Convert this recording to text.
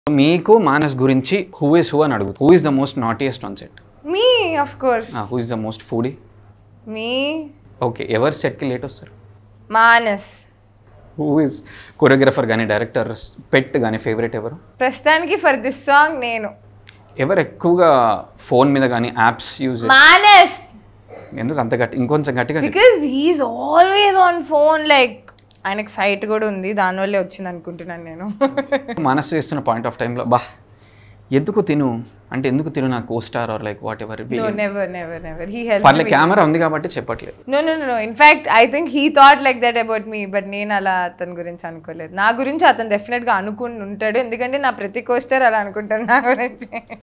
మీకు మానస్ గురించి who is who అని అడుగుతుంది who is the most naughtiest on set me of course who is the most foodie me okay ఎవరు సెట్కి late వస్తారు మానస్ హూ ఇస్ కొరియోగ్రఫర్ కానీ డైరెక్టర్ పెట్ కానీ ఫేవరెట్ ఎవరు ప్రస్తుతానికి ఫర్ దిస్ సాంగ్ నేను ఎవరు ఎక్కువగా ఫోన్ మీద కానీ యాప్స్ యూజ్ మానస్ ఎందుకు అంత గట్టి ఇంకొంచెం గట్టిగా చెప్పు. Because he is always on phone like ఆయనకు సైట్ కూడా ఉంది దానివల్లే వచ్చింది అనుకుంటున్నాను నేను మనసు చేస్తున్న పాయింట్ ఆఫ్ టైంలో బా ఎందుకు తిను అంటే ఎందుకు తిను నా costar or like whatever no never never never he help పర్లే కెమెరా ఉంది కాబట్టి చెప్పట్లేదు no no no in fact I think he thought like that about me but నేను అలా అతని గురించి అనుకోలేదు నా గురించి అతను డెఫినెట్గా అనుకుని ఉంటాడు ఎందుకంటే నా ప్రతి కోస్టర్ అలా అనుకుంటాను నా గురించి